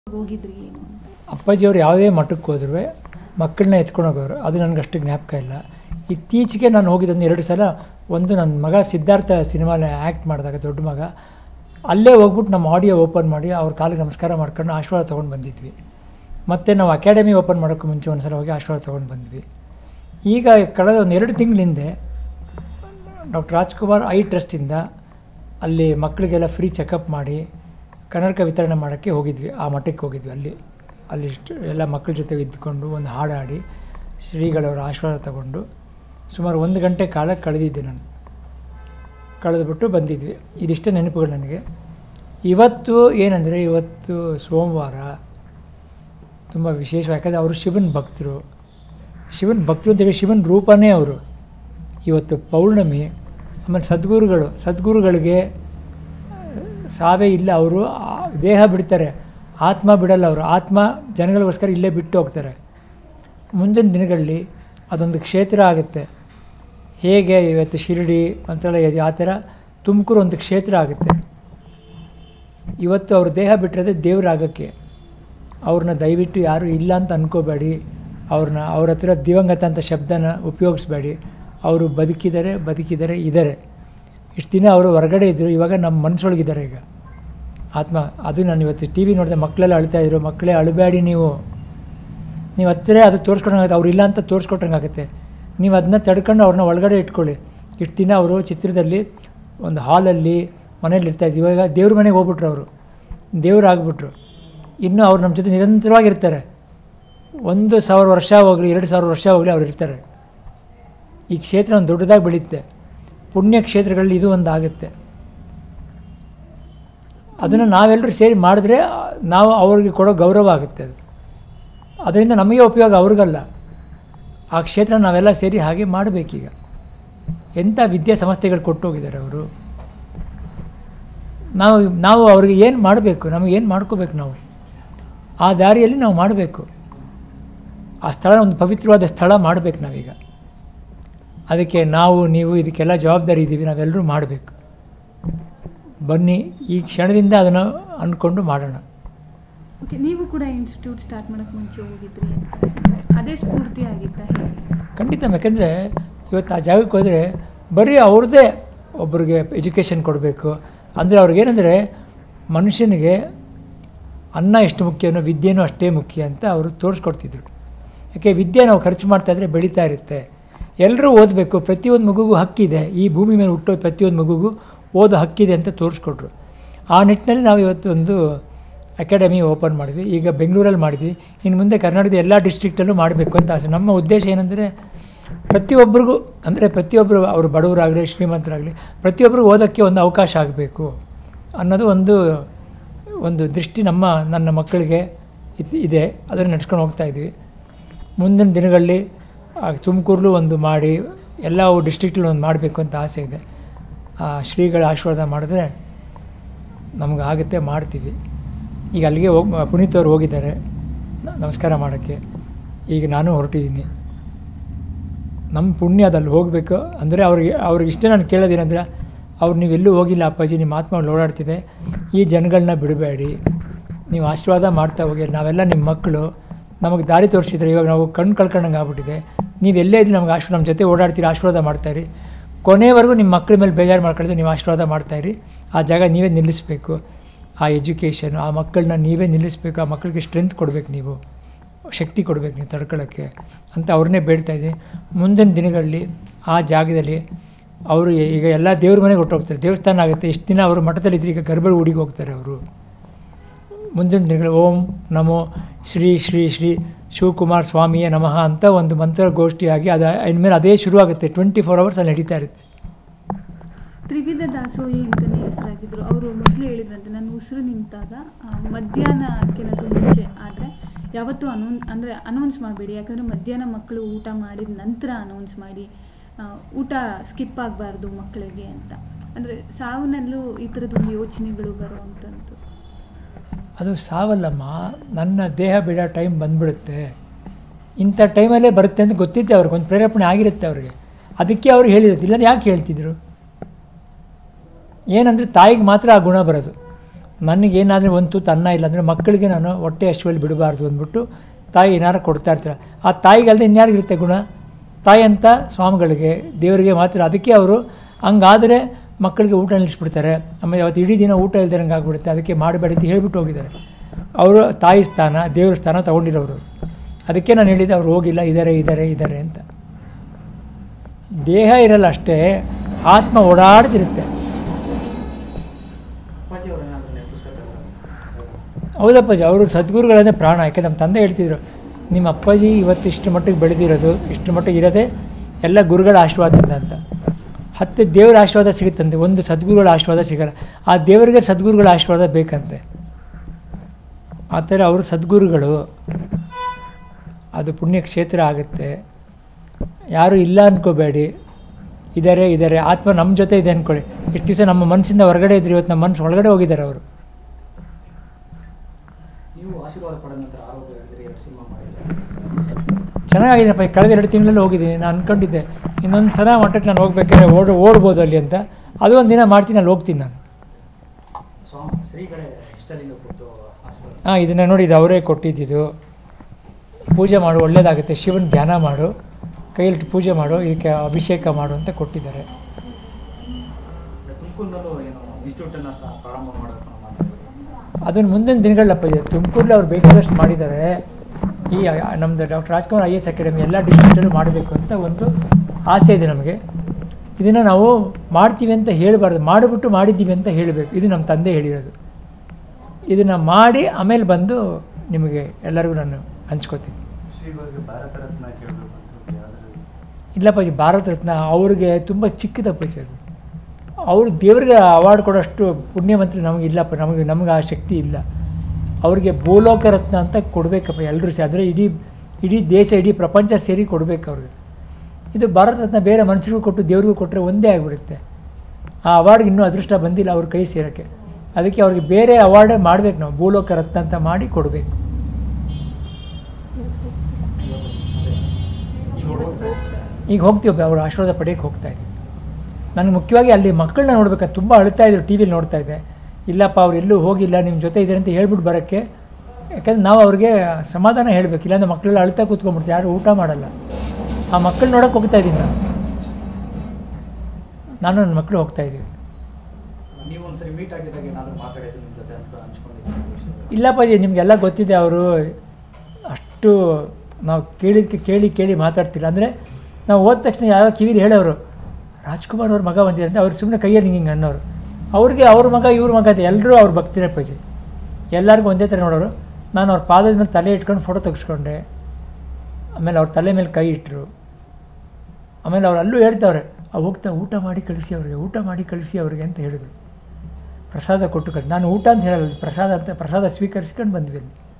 ಹೋಗಿದ್ರಿ ಏನು ಅಂತ ಅಪ್ಪಾಜಿಯವರು ಯಾವುದೇ ಮಠಕ್ಕೆ ಹೋದ್ರು ಮಕ್ಕಳನ್ನ ಎತ್ಕೊಂಡು ಹೋಗೋರು ಅದು ನನಗೆ ಅಷ್ಟು ಜ್ಞಾಪಕ ಇಲ್ಲ ಇತ್ತೀಚೆಗೆ ನಾನು ಹೋಗಿದ್ದೊಂದು ಎರಡು ಸಲ ಒಂದು ನನ್ನ ಮಗ ಸಿದ್ಧಾರ್ಥ ಸಿನಿಮಾಲಿ ಆ್ಯಕ್ಟ್ ಮಾಡಿದಾಗ ದೊಡ್ಡ ಮಗ ಅಲ್ಲೇ ಹೋಗ್ಬಿಟ್ಟು ನಮ್ಮ ಆಡಿಯೋ ಓಪನ್ ಮಾಡಿ ಅವ್ರ ಕಾಲಿಗೆ ನಮಸ್ಕಾರ ಮಾಡ್ಕೊಂಡು ಆಶೀರ್ವಾದ ತೊಗೊಂಡು ಬಂದಿದ್ವಿ ಮತ್ತು ನಾವು ಅಕಾಡೆಮಿ ಓಪನ್ ಮಾಡೋಕ್ಕೆ ಮುಂಚೆ ಒಂದು ಸಲ ಹೋಗಿ ಆಶೀರ್ವಾದ ತೊಗೊಂಡು ಬಂದ್ವಿ ಈಗ ಕಳೆದ ಒಂದು ಎರಡು ತಿಂಗಳ ಹಿಂದೆ ಡಾಕ್ಟರ್ ರಾಜ್ಕುಮಾರ್ ಐ ಟ್ರಸ್ಟಿಂದ ಅಲ್ಲಿ ಮಕ್ಕಳಿಗೆಲ್ಲ ಫ್ರೀ ಚೆಕಪ್ ಮಾಡಿ ಕನ್ನಡಕ ವಿತರಣೆ ಮಾಡೋಕ್ಕೆ ಹೋಗಿದ್ವಿ ಆ ಮಠಕ್ಕೆ ಹೋಗಿದ್ವಿ ಅಲ್ಲಿ ಅಲ್ಲಿ ಇಷ್ಟು ಎಲ್ಲ ಮಕ್ಕಳ ಜೊತೆಗೆ ಇದ್ದುಕೊಂಡು ಒಂದು ಹಾಡು ಹಾಡಿ ಶ್ರೀಗಳವರ ಆಶೀರ್ವಾದ ತಗೊಂಡು ಸುಮಾರು ಒಂದು ಗಂಟೆ ಕಾಲ ಕಳೆದಿದ್ದೆ ನಾನು ಕಳೆದುಬಿಟ್ಟು ಬಂದಿದ್ವಿ ಇದಿಷ್ಟೇ ನೆನಪುಗಳು ನನಗೆ ಇವತ್ತು ಏನಂದರೆ ಇವತ್ತು ಸೋಮವಾರ ತುಂಬ ವಿಶೇಷವಾಗಿ ಯಾಕಂದರೆ ಅವರು ಶಿವನ ಭಕ್ತರು ಶಿವನ ಭಕ್ತರು ಅಂತೇಳಿ ಶಿವನ ರೂಪನೇ ಅವರು ಇವತ್ತು ಪೌರ್ಣಮಿ ಆಮೇಲೆ ಸದ್ಗುರುಗಳು ಸದ್ಗುರುಗಳಿಗೆ ಸಾವೇ ಇಲ್ಲ ಅವರು ದೇಹ ಬಿಡ್ತಾರೆ ಆತ್ಮ ಬಿಡಲ್ಲ ಅವರು ಆತ್ಮ ಜನಗಳಿಗೋಸ್ಕರ ಇಲ್ಲೇ ಬಿಟ್ಟು ಹೋಗ್ತಾರೆ ಮುಂದಿನ ದಿನಗಳಲ್ಲಿ ಅದೊಂದು ಕ್ಷೇತ್ರ ಆಗುತ್ತೆ ಹೇಗೆ ಇವತ್ತು ಶಿರಡಿ ಮಂತ್ರಾಲಯ ಇದೆ ಆ ಥರ ತುಮಕೂರು ಒಂದು ಕ್ಷೇತ್ರ ಆಗುತ್ತೆ ಇವತ್ತು ಅವ್ರ ದೇಹ ಬಿಟ್ಟಿರೋದೇ ದೇವರಾಗಕ್ಕೆ ಅವ್ರನ್ನ ದಯವಿಟ್ಟು ಯಾರೂ ಇಲ್ಲ ಅಂತ ಅನ್ಕೋಬೇಡಿ ಅವ್ರನ್ನ ಅವ್ರ ಹತ್ರ ದಿವಂಗತ ಅಂತ ಶಬ್ದನ ಉಪಯೋಗಿಸ್ಬೇಡಿ ಅವರು ಬದುಕಿದ್ದಾರೆ ಬದುಕಿದ್ದಾರೆ ಇದ್ದಾರೆ ಇಷ್ಟು ದಿನ ಅವರು ಹೊರಗಡೆ ಇದ್ದರು ಇವಾಗ ನಮ್ಮ ಮನಸ್ಸೊಳಗಿದ್ದಾರೆ ಈಗ ಆತ್ಮ ಅದು ನಾನು ಇವತ್ತು ಟಿ ವಿ ನೋಡಿದೆ ಮಕ್ಕಳೆಲ್ಲ ಅಳ್ತಾ ಇದ್ರು ಮಕ್ಕಳೇ ಅಳಬೇಡಿ ನೀವು ನೀವು ಹತ್ತಿರ ಅದು ತೋರಿಸ್ಕೊಂಡಂಗಾಗುತ್ತೆ ಅವ್ರು ಇಲ್ಲ ಅಂತ ತೋರಿಸ್ಕೊಟ್ರಂಗಾಗುತ್ತೆ ನೀವು ಅದನ್ನ ತಡ್ಕೊಂಡು ಅವ್ರನ್ನ ಒಳಗಡೆ ಇಟ್ಕೊಳ್ಳಿ ಇಷ್ಟು ದಿನ ಅವರು ಚಿತ್ರದಲ್ಲಿ ಒಂದು ಹಾಲಲ್ಲಿ ಮನೇಲಿ ಇರ್ತಾಯಿದ್ರು ಇವಾಗ ದೇವ್ರ ಮನೆಗೆ ಹೋಗ್ಬಿಟ್ರು ಅವರು ದೇವ್ರು ಆಗ್ಬಿಟ್ರು ಇನ್ನೂ ಅವ್ರು ನಮ್ಮ ಜೊತೆ ನಿರಂತರವಾಗಿರ್ತಾರೆ ಒಂದು ಸಾವಿರ ವರ್ಷ ಹೋಗಲಿ ಎರಡು ಸಾವಿರ ವರ್ಷ ಹೋಗಲಿ ಅವ್ರು ಇರ್ತಾರೆ ಈ ಕ್ಷೇತ್ರ ಒಂದು ದೊಡ್ಡದಾಗಿ ಬೆಳೆಯುತ್ತೆ ಪುಣ್ಯ ಕ್ಷೇತ್ರಗಳಲ್ಲಿ ಇದು ಒಂದು ಆಗುತ್ತೆ ಅದನ್ನು ನಾವೆಲ್ಲರೂ ಸೇರಿ ಮಾಡಿದ್ರೆ ನಾವು ಅವ್ರಿಗೆ ಕೊಡೋ ಗೌರವ ಆಗುತ್ತೆ ಅದು ಅದರಿಂದ ನಮಗೆ ಉಪಯೋಗ ಅವ್ರಿಗಲ್ಲ ಆ ಕ್ಷೇತ್ರ ನಾವೆಲ್ಲ ಸೇರಿ ಹಾಗೆ ಮಾಡಬೇಕೀಗ ಎಂಥ ವಿದ್ಯಾ ಸಂಸ್ಥೆಗಳು ಕೊಟ್ಟೋಗಿದ್ದಾರೆ ಅವರು ನಾವು ನಾವು ಅವ್ರಿಗೆ ಏನು ಮಾಡಬೇಕು ನಮಗೆ ಏನು ಮಾಡ್ಕೋಬೇಕು ನಾವು ಆ ದಾರಿಯಲ್ಲಿ ನಾವು ಮಾಡಬೇಕು ಆ ಸ್ಥಳ ಒಂದು ಪವಿತ್ರವಾದ ಸ್ಥಳ ಮಾಡಬೇಕು ನಾವೀಗ ಅದಕ್ಕೆ ನಾವು ನೀವು ಇದಕ್ಕೆಲ್ಲ ಜವಾಬ್ದಾರಿ ಇದ್ದೀವಿ ನಾವೆಲ್ಲರೂ ಮಾಡಬೇಕು ಬನ್ನಿ ಈ ಕ್ಷಣದಿಂದ ಅದನ್ನು ಅಂದ್ಕೊಂಡು ಮಾಡೋಣ ಓಕೆ ನೀವು ಕೂಡ ಇನ್ಸ್ಟಿಟ್ಯೂಟ್ ಸ್ಟಾರ್ಟ್ ಮಾಡೋಕ್ಕೆ ಮುಂಚೆ ಹೋಗಿದ್ರಿ ಅಂತ ಅಂದ್ರೆ ಅದೇ ಸ್ಫೂರ್ತಿ ಆಗಿತ್ತ ಹೇಗೆ ಖಂಡಿತ ಯಾಕೆಂದರೆ ಇವತ್ತು ಆ ಜಾಗಕ್ಕೆ ಹೋದರೆ ಬರೀ ಅವ್ರದ್ದೇ ಒಬ್ರಿಗೆ ಎಜುಕೇಷನ್ ಕೊಡಬೇಕು ಅಂದರೆ ಅವ್ರಿಗೇನೆಂದರೆ ಮನುಷ್ಯನಿಗೆ ಅನ್ನ ಎಷ್ಟು ಮುಖ್ಯನೋ ವಿದ್ಯೆನೂ ಅಷ್ಟೇ ಮುಖ್ಯ ಅಂತ ಅವರು ತೋರಿಸ್ಕೊಡ್ತಿದ್ರು ಯಾಕೆ ವಿದ್ಯೆ ನಾವು ಖರ್ಚು ಮಾಡ್ತಾಯಿದ್ರೆ ಬೆಳೀತಾ ಇರುತ್ತೆ ಎಲ್ಲರೂ ಓದಬೇಕು ಪ್ರತಿಯೊಂದು ಮಗುಗೂ ಹಕ್ಕಿದೆ ಈ ಭೂಮಿ ಮೇಲೆ ಹುಟ್ಟೋ ಪ್ರತಿಯೊಂದು ಮಗುಗೂ ಓದೋ ಹಕ್ಕಿದೆ ಅಂತ ತೋರಿಸ್ಕೊಟ್ರು ಆ ನಿಟ್ಟಿನಲ್ಲಿ ನಾವು ಇವತ್ತು ಒಂದು ಅಕಾಡೆಮಿ ಓಪನ್ ಮಾಡಿದ್ವಿ ಈಗ ಬೆಂಗಳೂರಲ್ಲಿ ಮಾಡಿದ್ವಿ ಇನ್ನು ಮುಂದೆ ಕರ್ನಾಟಕದ ಎಲ್ಲ ಡಿಸ್ಟ್ರಿಕ್ಟಲ್ಲೂ ಮಾಡಬೇಕು ಅಂತ ಆಸೆ ನಮ್ಮ ಉದ್ದೇಶ ಏನಂದರೆ ಪ್ರತಿಯೊಬ್ಬರಿಗೂ ಅಂದರೆ ಪ್ರತಿಯೊಬ್ಬರು ಅವರು ಬಡವರಾಗಲಿ ಶ್ರೀಮಂತರಾಗಲಿ ಪ್ರತಿಯೊಬ್ಬರಿಗೂ ಓದೋಕ್ಕೆ ಒಂದು ಅವಕಾಶ ಆಗಬೇಕು ಅನ್ನೋದು ಒಂದು ಒಂದು ದೃಷ್ಟಿ ನಮ್ಮ ನನ್ನ ಮಕ್ಕಳಿಗೆ ಇದ್- ಇದೆ ಅದನ್ನು ನಡ್ಸ್ಕೊಂಡು ಹೋಗ್ತಾ ಇದ್ವಿ ಮುಂದಿನ ದಿನಗಳಲ್ಲಿ ತುಮಕೂರಲ್ಲೂ ಒಂದು ಮಾಡಿ ಎಲ್ಲ ಡಿಸ್ಟ್ರಿಕ್ಟಲ್ಲೂ ಒಂದು ಮಾಡಬೇಕು ಅಂತ ಆಸೆ ಇದೆ ಆ ಶ್ರೀಗಳ ಆಶೀರ್ವಾದ ಮಾಡಿದ್ರೆ ನಮ್ಗೆ ಆಗುತ್ತೆ ಮಾಡ್ತೀವಿ ಈಗ ಅಲ್ಲಿಗೆ ಹೋಗಿ ಪುನೀತ್ ಅವರು ಹೋಗಿದ್ದಾರೆ ನ- ನಮಸ್ಕಾರ ಮಾಡೋಕ್ಕೆ ಈಗ ನಾನು ಹೊರಟಿದ್ದೀನಿ ನಮ್ಮ ಪುಣ್ಯ ಅದಲ್ಲಿ ಹೋಗಬೇಕು ಅಂದರೆ ಅವ್ರಿಗೆ ಅವ್ರಿಗೆ ಇಷ್ಟೇ ನಾನು ಕೇಳೋದೇನೆಂದರೆ ಅವ್ರು ನೀವೆಲ್ಲೂ ಹೋಗಿಲ್ಲ ಅಪ್ಪಾಜಿ ನಿಮ್ಮ ಆತ್ಮ ಓಡಾಡ್ತಿದೆ ಈ ಜನಗಳನ್ನ ಬಿಡಬೇಡಿ ನೀವು ಆಶೀರ್ವಾದ ಮಾಡ್ತಾ ಹೋಗಿ ನಾವೆಲ್ಲ ನಿಮ್ಮ ಮಕ್ಕಳು ನಮಗೆ ದಾರಿ ತೋರಿಸಿದ್ರೆ ಇವಾಗ ನಾವು ಕಣ್ಣು ಕಳ್ಕೊಂಡಂಗೆ ಆಗ್ಬಿಟ್ಟಿದೆ ನೀವು ಎಲ್ಲೇ ಇದ್ರಿ ನಮ್ಗೆ ಆಶೀರ್ವಾದ ನಮ್ಮ ಜೊತೆ ಓಡಾಡ್ತೀರಿ ಆಶೀರ್ವಾದ ಮಾಡ್ತಾಯಿರಿ ಕೊನೆವರೆಗೂ ನಿಮ್ಮ ಮಕ್ಕಳ ಮೇಲೆ ಬೇಜಾರು ಮಾಡ್ಕೊಳ್ದೆ ನೀವು ಆಶೀರ್ವಾದ ಮಾಡ್ತಾಯಿರಿ ಆ ಜಾಗ ನೀವೇ ನಿಲ್ಲಿಸಬೇಕು ಆ ಎಜುಕೇಷನ್ ಆ ಮಕ್ಕಳನ್ನ ನೀವೇ ನಿಲ್ಲಿಸಬೇಕು ಆ ಮಕ್ಕಳಿಗೆ ಸ್ಟ್ರೆಂತ್ ಕೊಡಬೇಕು ನೀವು ಶಕ್ತಿ ಕೊಡಬೇಕು ನೀವು ತಡ್ಕೊಳ್ಳೋಕ್ಕೆ ಅಂತ ಅವ್ರನ್ನೇ ಬೇಡ್ತಾ ಇದ್ದೀನಿ ಮುಂದಿನ ದಿನಗಳಲ್ಲಿ ಆ ಜಾಗದಲ್ಲಿ ಅವರು ಈಗ ಎಲ್ಲ ದೇವ್ರ ಮನೆಗೆ ಹೊರಟೋಗ್ತಾರೆ ದೇವಸ್ಥಾನ ಆಗುತ್ತೆ ಇಷ್ಟು ದಿನ ಅವರು ಮಠದಲ್ಲಿದ್ದರೆ ಈಗ ಗರ್ಭ ಹುಡಿಗೆ ಹೋಗ್ತಾರೆ ಅವರು ಮುಂದಿನ ದಿನಗಳು ಓಂ ನಮೋ ಶ್ರೀ ಶ್ರೀ ಶ್ರೀ ಶಿವಕುಮಾರ್ ಸ್ವಾಮಿಯೇ ನಮಃ ಅಂತ ಒಂದು ಮಂತ್ರಗೋಷ್ಠಿಯಾಗಿ ಅದು ಇನ್ಮೇಲೆ ಅದೇ ಶುರುವಾಗುತ್ತೆ ಟ್ವೆಂಟಿ ಫೋರ್ ಅವರ್ಸ್ ಅಲ್ಲಿ ನಡೀತಾ ಇರುತ್ತೆ ತ್ರಿವಿಧ ದಾಸೋಹಿ ಅಂತಲೇ ಹೆಸರಾಗಿದ್ರು ಅವರು ಮೊದಲು ಹೇಳಿದ್ರಂತೆ ನನ್ನ ಉಸಿರು ನಿಂತಾಗ ಆ, ಮಧ್ಯಾಹ್ನಕ್ಕಿಂತ ಮುಂಚೆ ಆದರೆ ಯಾವತ್ತೂ ಅನೌನ್ ಅಂದರೆ ಅನೌನ್ಸ್ ಮಾಡಬೇಡಿ ಯಾಕಂದರೆ ಮಧ್ಯಾಹ್ನ ಮಕ್ಕಳು ಊಟ ಮಾಡಿದ ನಂತರ ಅನೌನ್ಸ್ ಮಾಡಿ ಆ, ಊಟ ಸ್ಕಿಪ್ ಆಗಬಾರ್ದು ಮಕ್ಕಳಿಗೆ ಅಂತ ಅಂದರೆ ಸಾವನಲ್ಲೂ ಈ ಥರದೊಂದು ಯೋಚನೆಗಳು ಬರುವಂಥದ್ದು ಅದು ಸಾವಲ್ಲಮ್ಮ ನನ್ನ ದೇಹ ಬಿಡೋ ಟೈಮ್ ಬಂದ್ಬಿಡುತ್ತೆ ಇಂಥ ಟೈಮಲ್ಲೇ ಬರುತ್ತೆ ಅಂತ ಗೊತ್ತಿತ್ತೆ ಅವ್ರಿಗೆ ಒಂದು ಪ್ರೇರೇಪಣೆ ಆಗಿರುತ್ತೆ ಅವ್ರಿಗೆ ಅದಕ್ಕೆ ಅವ್ರು ಹೇಳಿರುತ್ತೆ ಇಲ್ಲಾಂದ್ರೆ ಯಾಕೆ ಹೇಳ್ತಿದ್ರು ಏನಂದರೆ ತಾಯಿಗೆ ಮಾತ್ರ ಆ ಗುಣ ಬರೋದು ನನಗೇನಾದರೂ ಒಂದು ತುತ್ತು ಅನ್ನ ಇಲ್ಲ ಅಂದರೆ ಮಕ್ಕಳಿಗೆ ನಾನು ಹೊಟ್ಟೆ ಹಸುವಲ್ಲಿ ಬಿಡಬಾರ್ದು ಅಂದ್ಬಿಟ್ಟು ತಾಯಿ ಏನಾರು ಕೊಡ್ತಾ ಇರ್ತಾರೆ ಆ ತಾಯಿಗಲ್ಲದೆ ಇನ್ಯಾರಿಗಿರುತ್ತೆ ಗುಣ ತಾಯಿ ಅಂತ ಸ್ವಾಮಿಗಳಿಗೆ ದೇವರಿಗೆ ಮಾತ್ರ ಅದಕ್ಕೆ ಅವರು ಹಂಗಾದರೆ ಮಕ್ಕಳಿಗೆ ಊಟ ನಿಲ್ಲಿಸ್ಬಿಡ್ತಾರೆ ಆಮೇಲೆ ಅವತ್ತು ಇಡೀ ದಿನ ಊಟ ಇಲ್ದಿರಂಗೆ ಆಗ್ಬಿಡುತ್ತೆ ಅದಕ್ಕೆ ಮಾಡಬೇಡಿ ಅಂತ ಹೇಳ್ಬಿಟ್ಟು ಹೋಗಿದ್ದಾರೆ ಅವರು ತಾಯಿ ಸ್ಥಾನ ದೇವ್ರ ಸ್ಥಾನ ತೊಗೊಂಡಿರೋರು ಅದಕ್ಕೆ ನಾನು ಹೇಳಿದ್ದೆ ಅವ್ರು ಹೋಗಿಲ್ಲ ಇದ್ದಾರೆ ಇದ್ದಾರೆ ಇದ್ದಾರೆ ಅಂತ ದೇಹ ಇರಲ್ಲ ಅಷ್ಟೇ ಆತ್ಮ ಓಡಾಡ್ತಿರುತ್ತೆ ಅಪ್ಪಾಜಿ ಅವ್ರೇನಾದ್ರೂ ನೆನಪಿಸ್ಕೊತಾರೆ ಹೌದಪ್ಪಾಜಿ ಅವರು ಸದ್ಗುರುಗಳಂದರೆ ಪ್ರಾಣ ಯಾಕೆ ನಮ್ಮ ತಂದೆ ಹೇಳ್ತಿದ್ರು ನಿಮ್ಮ ಅಪ್ಪಾಜಿ ಇವತ್ತು ಇಷ್ಟು ಮಟ್ಟಿಗೆ ಬೆಳೆದಿರೋದು ಇಷ್ಟು ಮಟ್ಟಿಗೆ ಇರೋದೇ ಎಲ್ಲ ಗುರುಗಳ ಆಶೀರ್ವಾದದಿಂದ ಅಂತ ಹತ್ತು ದೇವರ ಆಶೀರ್ವಾದ ಸಿಗುತ್ತಂತೆ ಒಂದು ಸದ್ಗುರುಗಳ ಆಶೀರ್ವಾದ ಸಿಗಲ್ಲ ಆ ದೇವರಿಗೆ ಸದ್ಗುರುಗಳ ಆಶೀರ್ವಾದ ಬೇಕಂತೆ ಆ ಥರ ಅವರು ಸದ್ಗುರುಗಳು ಅದು ಪುಣ್ಯಕ್ಷೇತ್ರ ಆಗುತ್ತೆ ಯಾರು ಇಲ್ಲ ಅಂದ್ಕೋಬೇಡಿ ಇದ್ದಾರೆ ಇದ್ದಾರೆ ಆತ್ಮ ನಮ್ಮ ಜೊತೆ ಇದೆ ಅಂದ್ಕೊಳ್ಳಿ ಇಷ್ಟು ದಿವಸ ನಮ್ಮ ಮನಸ್ಸಿಂದ ಹೊರಗಡೆ ಇದ್ರೆ ಇವತ್ತು ನಮ್ಮ ಮನಸ್ಸು ಒಳಗಡೆ ಹೋಗಿದ್ದಾರೆ ಅವರು ನೀವು ಆಶೀರ್ವಾದ ಪಡೆದ ನಂತರ ಆರೋಗ್ಯ ಅಂದರೆ ಎರಡು ಸಿನಿಮಾ ಮಾಡಿದ್ರೆ ಚೆನ್ನಾಗಿದೆಪ್ಪ ಕಳೆದ ಎರಡು ತಿಂಗಳಲ್ಲಿ ಹೋಗಿದ್ದೀನಿ ನಾನು ಅಂದ್ಕೊಂಡಿದ್ದೆ ಇನ್ನೊಂದು ಸಲ ಮಟ್ಟಕ್ಕೆ ನಾನು ಹೋಗ್ಬೇಕಾದ್ರೆ ಓಡ್ ಓಡ್ಬೋದು ಅಲ್ಲಿ ಅಂತ ಅದು ಒಂದು ದಿನ ಮಾಡ್ತೀನಿ ಅಲ್ಲಿ ಹೋಗ್ತೀನಿ ನಾನು ಸ್ವಾಮಿ ಶ್ರೀಗಳೇ ಇಷ್ಟಲಿಂಗ ಕೊಟ್ಟು ಆಶೀರ್ವಾದ ಹಾಂ ಇದನ್ನು ನೋಡಿ ಇದು ಅವರೇ ಕೊಟ್ಟಿದ್ದಿದ್ದು ಪೂಜೆ ಮಾಡು ಒಳ್ಳೇದಾಗುತ್ತೆ ಶಿವನ ಧ್ಯಾನ ಮಾಡು ಕೈಯಲ್ಲಿ ಪೂಜೆ ಮಾಡು ಇದಕ್ಕೆ ಅಭಿಷೇಕ ಮಾಡು ಅಂತ ಕೊಟ್ಟಿದ್ದಾರೆ ತುಮಕೂರಿನಲ್ಲೂ ಏನು ಇನ್ಸ್ಟಿಟ್ಯೂಟನ್ನು ಸಹ ಪ್ರಾರಂಭ ಮಾಡಬೇಕು ಅನ್ನೋ ಮಾತಾಡಿದ್ರು ಅದನ್ನು ಮುಂದಿನ ದಿನಗಳಪ್ಪ ತುಮಕೂರಲ್ಲಿ ಅವ್ರು ಬೇಕಾದಷ್ಟು ಮಾಡಿದ್ದಾರೆ ಈ ನಮ್ಮದು doctor Rajkumar I S academy ಎಲ್ಲ ಡಿಸ್ಟ್ರಿಕ್ಟಲ್ಲೂ ಮಾಡಬೇಕು ಅಂತ ಒಂದು ಆಸೆ ಇದೆ ನಮಗೆ ಇದನ್ನು ನಾವು ಮಾಡ್ತೀವಿ ಅಂತ ಹೇಳಬಾರ್ದು ಮಾಡಿಬಿಟ್ಟು ಮಾಡಿದ್ದೀವಿ ಅಂತ ಹೇಳಬೇಕು ಇದು ನಮ್ಮ ತಂದೆ ಹೇಳಿರೋದು ಇದನ್ನು ಮಾಡಿ ಆಮೇಲೆ ಬಂದು ನಿಮಗೆ ಎಲ್ಲರಿಗೂ ನಾನು ಹಂಚ್ಕೋತೀನಿ ಶ್ರೀಗಳಿಗೆ ಭಾರತ ರತ್ನ ಕೇಳಬೇಕು ಅಂತ ಯಾವ್ದಾದ್ರು ಇಲ್ಲಪ್ಪಾಜಿ ಭಾರತ ರತ್ನ ಅವ್ರಿಗೆ ತುಂಬ ಚಿಕ್ಕದಪ್ಪಾಜಿ ಅದು ಅವರು ದೇವ್ರಿಗೆ ಅವಾರ್ಡ್ ಕೊಡೋಷ್ಟು ಪುಣ್ಯವಂತರು ನಮಗೆ ಇಲ್ಲಪ್ಪ ನಮಗೆ ನಮಗೆ ಆ ಶಕ್ತಿ ಇಲ್ಲ ಅವ್ರಿಗೆ ಭೂಲೋಕ ರತ್ನ ಅಂತ ಕೊಡಬೇಕಪ್ಪ ಎಲ್ಲರೂ ಸಹ ಅಂದರೆ ಇಡೀ ಇಡೀ ದೇಶ ಇಡೀ ಪ್ರಪಂಚ ಸೇರಿ ಕೊಡಬೇಕು ಅವ್ರಿಗೆ ಇದು ಭಾರತ ರತ್ನ ಬೇರೆ ಮನುಷ್ಯರಿಗೂ ಕೊಟ್ಟು ದೇವ್ರಿಗೂ ಕೊಟ್ಟರೆ ಒಂದೇ ಆಗಿಬಿಡುತ್ತೆ ಆ ಅವಾರ್ಡ್ಗೆ ಇನ್ನೂ ಅದೃಷ್ಟ ಬಂದಿಲ್ಲ ಅವ್ರ ಕೈ ಸೇರೋಕ್ಕೆ ಅದಕ್ಕೆ ಅವ್ರಿಗೆ ಬೇರೆ ಅವಾರ್ಡೇ ಮಾಡಬೇಕು ನಾವು ಭೂಲೋಕ ರತ್ನ ಅಂತ ಮಾಡಿ ಕೊಡಬೇಕು ಈಗ ಹೋಗ್ತೀವಿ ಅವ್ರ ಆಶೀರ್ವಾದ ಪಡೆಯೋಕ್ಕೆ ಹೋಗ್ತಾ ಇದ್ದೀವಿ ನನಗೆ ಮುಖ್ಯವಾಗಿ ಅಲ್ಲಿ ಮಕ್ಕಳನ್ನ ನೋಡ್ಬೇಕು ತುಂಬ ಅಳ್ತಾ ಇದ್ರು ಟಿ ವಿಲಿ ನೋಡ್ತಾ ಇದ್ದೆ ಇಲ್ಲಪ್ಪ ಅವ್ರು ಎಲ್ಲೂ ಹೋಗಿಲ್ಲ ನಿಮ್ಮ ಜೊತೆ ಇದ್ದಾರೆ ಅಂತ ಹೇಳ್ಬಿಟ್ಟು ಬರೋಕ್ಕೆ ಯಾಕಂದ್ರೆ ನಾವು ಅವ್ರಿಗೆ ಸಮಾಧಾನ ಹೇಳಬೇಕು ಇಲ್ಲಾಂದ್ರೆ ಮಕ್ಕಳೆಲ್ಲ ಅಳ್ತಾ ಕೂತ್ಕೊಂಡ್ಬಿಡ್ತಾರೆ ಯಾರು ಊಟ ಮಾಡಲ್ಲ ಆ ಮಕ್ಕಳು ನೋಡೋಕೆ ಹೋಗ್ತಾ ಇದ್ದೀನಿ ನಾನು ನಾನು ನನ್ನ ಮಕ್ಕಳು ಹೋಗ್ತಾ ಇದ್ದೀವಿ ನೀವು ಒಂದ್ಸರಿ ಮೀಟ್ ಆಗಿದ್ದಾಗ ಏನಾದರೂ ಮಾತಾಡಿದ್ದು ನಿಮ್ಮ ಜೊತೆ ಅಂತ ಹಂಚ್ಕೊಂಡಿದ್ದೀನಿ ಇಲ್ಲಪ್ಪಾಜಿ ನಿಮಗೆಲ್ಲ ಗೊತ್ತಿದೆ ಅವರು ಅಷ್ಟು ನಾವು ಕೇಳಿದ್ದಕ್ಕೆ ಕೇಳಿ ಕೇಳಿ ಮಾತಾಡ್ತಿಲ್ಲ ಅಂದರೆ ನಾವು ಹೋದ ತಕ್ಷಣ ಯಾರೋ ಕಿವಿಲಿ ಹೇಳೋರು ರಾಜ್ಕುಮಾರ್ ಅವ್ರ ಮಗ ಬಂದಿದೆ ಅಂತ ಅವ್ರು ಸುಮ್ಮನೆ ಕೈಯಲ್ಲಿ ಹಿಂಗೆ ಹಿಂಗೆ ಅನ್ನೋರು ಅವ್ರಿಗೆ ಅವ್ರ ಮಗ ಇವ್ರ ಮಗ ಅಂತ ಎಲ್ಲರೂ ಅವ್ರು ಭಕ್ತಿರೇ ಪೂಜೆ ಎಲ್ಲರಿಗೂ ಒಂದೇ ಥರ ನೋಡೋರು ನಾನು ಅವ್ರ ಪಾದದ ಮೇಲೆ ತಲೆ ಇಟ್ಕೊಂಡು ಫೋಟೋ ತೆಗೆಸ್ಕೊಂಡೆ ಆಮೇಲೆ ಅವ್ರ ತಲೆ ಮೇಲೆ ಕೈ ಇಟ್ಟರು ಆಮೇಲೆ ಅವ್ರು ಅಲ್ಲೂ ಹೇಳ್ತಾವ್ರೆ ಆ ಹೋಗ್ತಾ ಊಟ ಮಾಡಿ ಕಳಿಸಿ ಅವ್ರಿಗೆ ಊಟ ಮಾಡಿ ಕಳಿಸಿ ಅವ್ರಿಗೆ ಅಂತ ಹೇಳಿದ್ರು ಪ್ರಸಾದ ಕೊಟ್ಟು ಕಳಿಸಿ ನಾನು ಊಟ ಅಂತ ಹೇಳಲ್ಲ ಪ್ರಸಾದ ಅಂತ ಪ್ರಸಾದ ಸ್ವೀಕರಿಸ್ಕೊಂಡು ಬಂದ್ವಿ ಅಲ್ಲಿ